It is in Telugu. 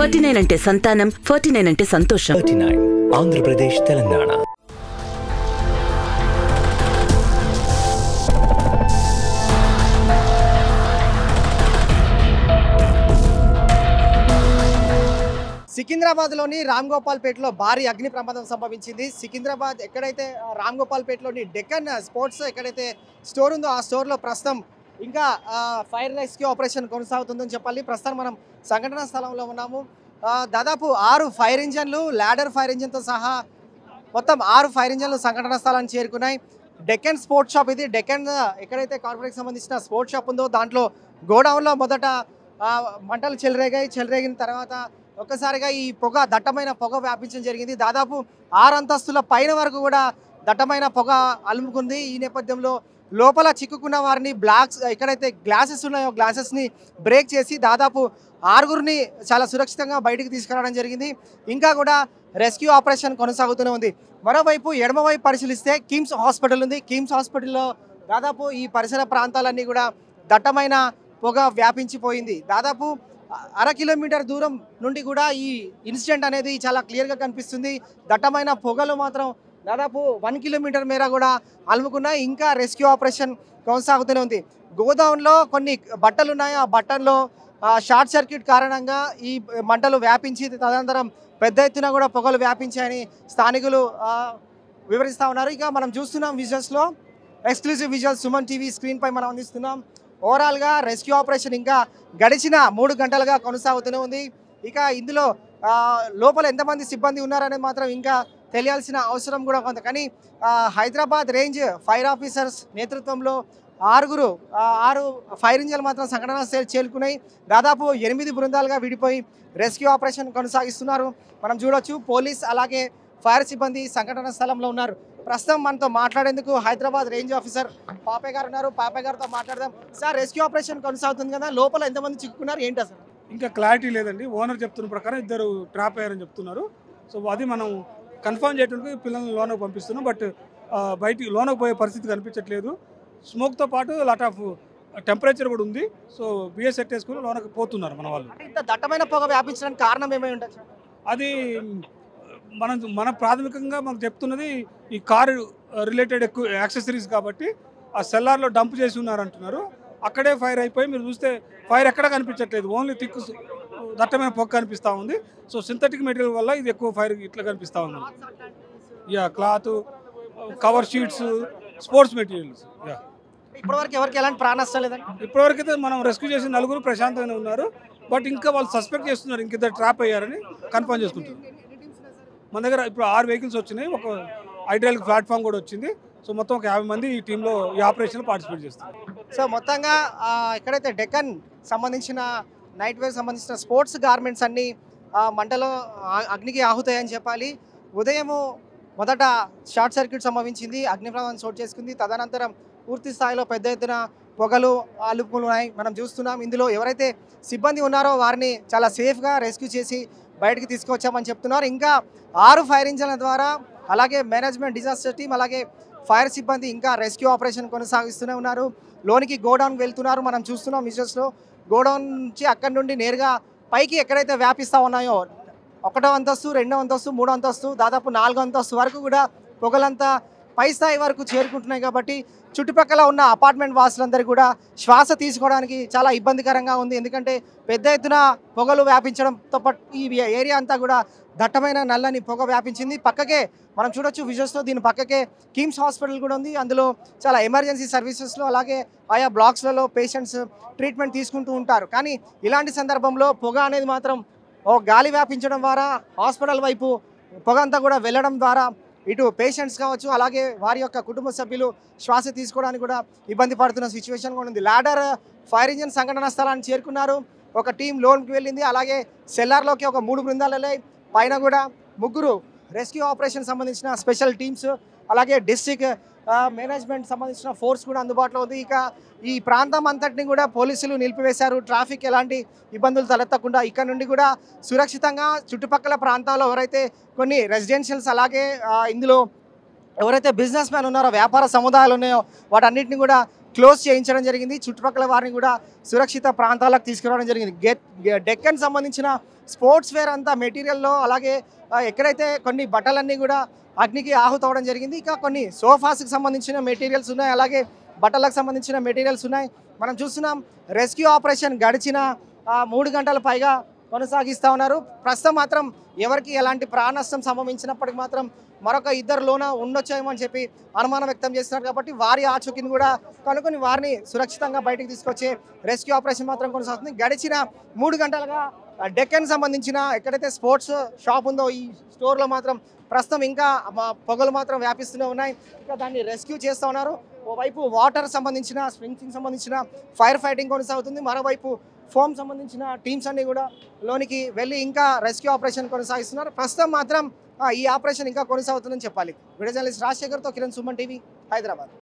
ఫార్టీ నైన్ అంటే సంతానం ఫార్టీ నైన్ అంటే సంతోషం థర్టీ నైన్ ఆంధ్రప్రదేశ్ తెలంగాణ సికింద్రాబాద్లోని రామ్ గోపాల్పేటలో భారీ అగ్ని ప్రమాదం సంభవించింది సికింద్రాబాద్ ఎక్కడైతే ఆ, రామ్ గోపాల్పేటలోని డెక్కన్ స్పోర్ట్స్ ఎక్కడైతే స్టోర్ ఉందో ఆ స్టోర్లో ప్రస్తుతం ఇంకా ఆ, ఫైర్ రెస్క్యూ ఆపరేషన్ కొనసాగుతుందని చెప్పాలి ప్రస్తుతం మనం సంఘటనా స్థలంలో ఉన్నాము ఆ, దాదాపు ఆరు ఫైర్ ఇంజన్లు ల్యాడర్ ఫైర్ ఇంజన్తో సహా మొత్తం ఆరు ఫైర్ ఇంజన్లు సంఘటనా స్థలానికి చేరుకున్నాయి డెక్కన్ స్పోర్ట్స్ షాప్ ఇది డెక్కన్ ఎక్కడైతే కార్పొరేట్కి సంబంధించిన స్పోర్ట్స్ షాప్ ఉందో దాంట్లో గోడౌన్లో మొదట ఆ, మంటలు చెలరేగాయి చెలరేగిన తర్వాత ఒక్కసారిగా ఈ పొగ దట్టమైన పొగ వ్యాపించడం జరిగింది దాదాపు ఆరు అంతస్తుల పైన వరకు కూడా దట్టమైన పొగ అలుముకుంది ఈ నేపథ్యంలో లోపల చిక్కుకున్న వారిని బ్లాక్స్ ఎక్కడైతే గ్లాసెస్ ఉన్నాయో గ్లాసెస్ని బ్రేక్ చేసి దాదాపు ఆరుగురిని చాలా సురక్షితంగా బయటికి తీసుకురావడం జరిగింది ఇంకా కూడా రెస్క్యూ ఆపరేషన్ కొనసాగుతూనే ఉంది మరోవైపు ఎడమవైపు పరిశీలిస్తే కిమ్స్ హాస్పిటల్ ఉంది కిమ్స్ హాస్పిటల్లో దాదాపు ఈ పరిసర ప్రాంతాలన్నీ కూడా దట్టమైన పొగ వ్యాపించిపోయింది దాదాపు అర కిలోమీటర్ దూరం నుండి కూడా ఈ ఇన్సిడెంట్ అనేది చాలా క్లియర్గా కనిపిస్తుంది దట్టమైన పొగలు మాత్రం దాదాపు వన్ కిలోమీటర్ మేర కూడా అలుముకున్నాయి ఇంకా రెస్క్యూ ఆపరేషన్ కొనసాగుతూనే ఉంది గోదాంలో కొన్ని బట్టలు ఉన్నాయి ఆ బట్టల్లో ఆ, షార్ట్ సర్క్యూట్ కారణంగా ఈ మంటలు వ్యాపించి తదనంతరం పెద్ద ఎత్తున కూడా పొగలు వ్యాపించాయని స్థానికులు ఆ, వివరిస్తూ ఉన్నారు ఇక మనం చూస్తున్నాం విజువల్స్లో ఎక్స్క్లూజివ్ విజువల్స్ సుమన్ టీవీ స్క్రీన్పై మనం అందిస్తున్నాం ఓవరాల్గా రెస్క్యూ ఆపరేషన్ ఇంకా గడిచిన మూడు గంటలుగా కొనసాగుతూనే ఉంది ఇక ఇందులో ఆ, లోపల ఎంతమంది సిబ్బంది ఉన్నారనేది మాత్రం ఇంకా తెలియాల్సిన అవసరం కూడా కొంత కానీ ఆ, హైదరాబాద్ రేంజ్ ఫైర్ ఆఫీసర్స్ నేతృత్వంలో ఆరుగురు ఆ, ఆరు ఫైర్ ఇంజన్లు మాత్రం సంఘటనా స్థలి చేరుకున్నాయి దాదాపు ఎనిమిది బృందాలుగా విడిపోయి రెస్క్యూ ఆపరేషన్ కొనసాగిస్తున్నారు మనం చూడొచ్చు పోలీస్ అలాగే ఫైర్ సిబ్బంది సంఘటన స్థలంలో ఉన్నారు ప్రస్తుతం మనతో మాట్లాడేందుకు హైదరాబాద్ రేంజ్ ఆఫీసర్ పాపే గారు ఉన్నారు పాపే గారితో మాట్లాడదాం సార్ రెస్క్యూ ఆపరేషన్ కొనసాగుతుంది కదా లోపల ఎంతమంది చిక్కుకున్నారు ఏంటి అసలు ఇంకా క్లారిటీ లేదండి ఓనర్ చెప్తున్న ప్రకారం ఇద్దరు ట్రాప్ అయ్యారని చెప్తున్నారు సో అది మనం కన్ఫర్మ్ చేయడానికి పిల్లల్ని లోనకు పంపిస్తున్నాం బట్ బయటికి లోనకు పోయే పరిస్థితి కనిపించట్లేదు స్మోక్తో పాటు లాట్ ఆఫ్ టెంపరేచర్ కూడా ఉంది సో బిఎస్ సెట్ వేసుకుని లోనకు పోతున్నారు మన వాళ్ళు అంటే ఇంత దట్టమైన పొగ వ్యాపించడానికి కారణం ఏమై ఉండొచ్చు అది మనం మన ప్రాథమికంగా మనకు చెప్తున్నది ఈ కారు రిలేటెడ్ ఎక్కువ యాక్సెసరీస్ కాబట్టి ఆ సెల్లార్లో డంప్ చేసి ఉన్నారు అంటున్నారు అక్కడే ఫైర్ అయిపోయి మీరు చూస్తే ఫైర్ ఎక్కడ కనిపించట్లేదు ఓన్లీ థిక్ దట్టమైన పొగ కనిపిస్తూ ఉంది సో సింథటిక్ మెటీరియల్ వల్ల ఇది ఎక్కువ ఫైర్ ఇట్లా కనిపిస్తూ ఉంది yeah cloth cover sheets sports materials yeah ఇప్పటివరకు ఎవరికి ఎలాంటి ప్రాణ నష్టం లేదండి ఇప్పటివరకు అయితే మనం రెస్క్యూ చేసిన నలుగురు ప్రశాంతంగానే ఉన్నారు బట్ ఇంకా వాళ్ళు సస్పెక్ట్ చేస్తున్నారు ఇంకిద్దరు ట్రాప్ అయ్యారని కన్ఫర్మ్ చేసుకుంటున్నారు మన దగ్గర ఇప్పుడు ఆరు వెహికల్స్ వచ్చినాయి ఒక ఐడియల్ ప్లాట్ఫామ్ కూడా వచ్చింది సో మొత్తం ఒక యాభై మంది ఈ టీంలో ఈ ఆపరేషన్లో పార్టిసిపేట్ చేస్తారు సో మొత్తంగా ఆ, ఎక్కడైతే డెక్కన్ సంబంధించిన నైట్ వేర్ సంబంధించిన స్పోర్ట్స్ గార్మెంట్స్ అన్నీ ఆ, మంటలో ఆ- అగ్నికి ఆహుతాయని చెప్పాలి ఉదయము మొదట షార్ట్ సర్క్యూట్ సంభవించింది అగ్ని ప్రమాదం చోటు చేసుకుంది తదనంతరం పూర్తి స్థాయిలో పెద్ద ఎత్తున పొగలు అలుపులు ఉన్నాయి మనం చూస్తున్నాం ఇందులో ఎవరైతే సిబ్బంది ఉన్నారో వారిని చాలా సేఫ్గా రెస్క్యూ చేసి బయటికి తీసుకొచ్చామని చెప్తున్నారు ఇంకా ఆరు ఫైర్ ఇంజన్ల ద్వారా అలాగే మేనేజ్మెంట్ డిజాస్టర్ టీం అలాగే ఫైర్ సిబ్బంది ఇంకా రెస్క్యూ ఆపరేషన్ కొనసాగిస్తూనే ఉన్నారు లోనికి గోడౌన్ వెళ్తున్నారు మనం చూస్తున్నాం విజువల్స్లో గోడౌన్ నుంచి అక్కడి నుండి నేరుగా పైకి ఎక్కడైతే వ్యాపిస్తూ ఉన్నాయో ఒకటో అంతస్తు రెండో అంతస్తు మూడో అంతస్తు దాదాపు నాలుగో అంతస్తు వరకు కూడా పొగలంతా పై స్థాయి వరకు చేరుకుంటున్నాయి కాబట్టి చుట్టుపక్కల ఉన్న అపార్ట్మెంట్ వాసులందరికీ కూడా శ్వాస తీసుకోవడానికి చాలా ఇబ్బందికరంగా ఉంది ఎందుకంటే పెద్ద ఎత్తున పొగలు వ్యాపించడంతో పాటు ఈ ఏరియా అంతా కూడా దట్టమైన నల్లని పొగ వ్యాపించింది పక్కకే మనం చూడొచ్చు విజువల్స్లో దీని పక్కకే కిమ్స్ హాస్పిటల్ కూడా ఉంది అందులో చాలా ఎమర్జెన్సీ సర్వీసెస్లో అలాగే ఆయా బ్లాక్స్లలో పేషెంట్స్ ట్రీట్మెంట్ తీసుకుంటూ ఉంటారు కానీ ఇలాంటి సందర్భంలో పొగ అనేది మాత్రం ఓ గాలి వ్యాపించడం ద్వారా హాస్పిటల్ వైపు పొగ అంతా కూడా వెళ్ళడం ద్వారా ఇటు పేషెంట్స్ కావచ్చు అలాగే వారి యొక్క కుటుంబ సభ్యులు శ్వాస తీసుకోవడానికి కూడా ఇబ్బంది పడుతున్న సిచ్యువేషన్ కూడా ఉంది లాడర్ ఫైర్ ఇంజిన్ సంఘటన స్థలాన్ని చేరుకున్నారు ఒక టీం లోన్కి వెళ్ళింది అలాగే సెల్లార్లోకి ఒక మూడు బృందాలు వెళ్ళాయి పైన కూడా ముగ్గురు రెస్క్యూ ఆపరేషన్ సంబంధించిన స్పెషల్ టీమ్స్ అలాగే డిస్టిక్ మేనేజ్మెంట్ సంబంధించిన ఫోర్స్ కూడా అందుబాటులో ఉంది ఇక ఈ ప్రాంతం అంతటిని కూడా పోలీసులు నిలిపివేశారు ట్రాఫిక్ ఎలాంటి ఇబ్బందులు తలెత్తకుండా ఇక్కడ నుండి కూడా సురక్షితంగా చుట్టుపక్కల ప్రాంతాల్లో ఎవరైతే కొన్ని రెసిడెన్షియల్స్ అలాగే ఆ, ఇందులో ఎవరైతే బిజినెస్ మ్యాన్ ఉన్నారో వ్యాపార సముదాయాలు ఉన్నాయో వాటన్నిటిని కూడా క్లోజ్ చేయించడం జరిగింది చుట్టుపక్కల వారిని కూడా సురక్షిత ప్రాంతాలకు తీసుకురావడం జరిగింది గెట్ డెక్కన్ సంబంధించిన స్పోర్ట్స్ వేర్ అంతా మెటీరియల్లో అలాగే ఆ, ఎక్కడైతే కొన్ని బట్టలన్నీ కూడా అగ్నికి ఆహుతవడం జరిగింది ఇక కొన్ని సోఫాస్కి సంబంధించిన మెటీరియల్స్ ఉన్నాయి అలాగే బట్టలకు సంబంధించిన మెటీరియల్స్ ఉన్నాయి మనం చూస్తున్నాం రెస్క్యూ ఆపరేషన్ గడిచిన ఆ, మూడు గంటల పైగా కొనసాగిస్తూ ఉన్నారు ప్రస్తుతం మాత్రం ఎవరికి ఎలాంటి ప్రాణ నష్టం సంభవించినప్పటికీ మాత్రం మరొక ఇద్దరు లోన ఉండొచ్చేమో అని చెప్పి అనుమానం వ్యక్తం చేస్తున్నారు కాబట్టి వారి ఆచూకీని కూడా కనుక్కొని వారిని సురక్షితంగా బయటికి తీసుకొచ్చే రెస్క్యూ ఆపరేషన్ మాత్రం కొనసాగుతుంది గడిచిన మూడు గంటలుగా ఆ, డెక్కన్ సంబంధించిన ఎక్కడైతే స్పోర్ట్స్ షాప్ ఉందో ఈ స్టోర్లో మాత్రం ప్రస్తుతం ఇంకా మా పొగలు మాత్రం వ్యాపిస్తూనే ఉన్నాయి ఇంకా దాన్ని రెస్క్యూ చేస్తూ ఉన్నారు ఓవైపు వాటర్ సంబంధించిన స్ప్రింక్లింగ్ సంబంధించిన ఫైర్ ఫైటింగ్ కొనసాగుతుంది మరోవైపు ఫోమ్ సంబంధించిన టీమ్స్ అన్ని కూడా లోనికి వెళ్ళి ఇంకా రెస్క్యూ ఆపరేషన్ కొనసాగిస్తున్నారు ప్రస్తుతం మాత్రం ఆ, ఈ ఆపరేషన్ ఇంకా కొనసాగుతుందని చెప్పాలి వీడియో జర్నలిస్ట్ రాజశేఖర్తో కిరణ్ సుమన్ టీవీ హైదరాబాద్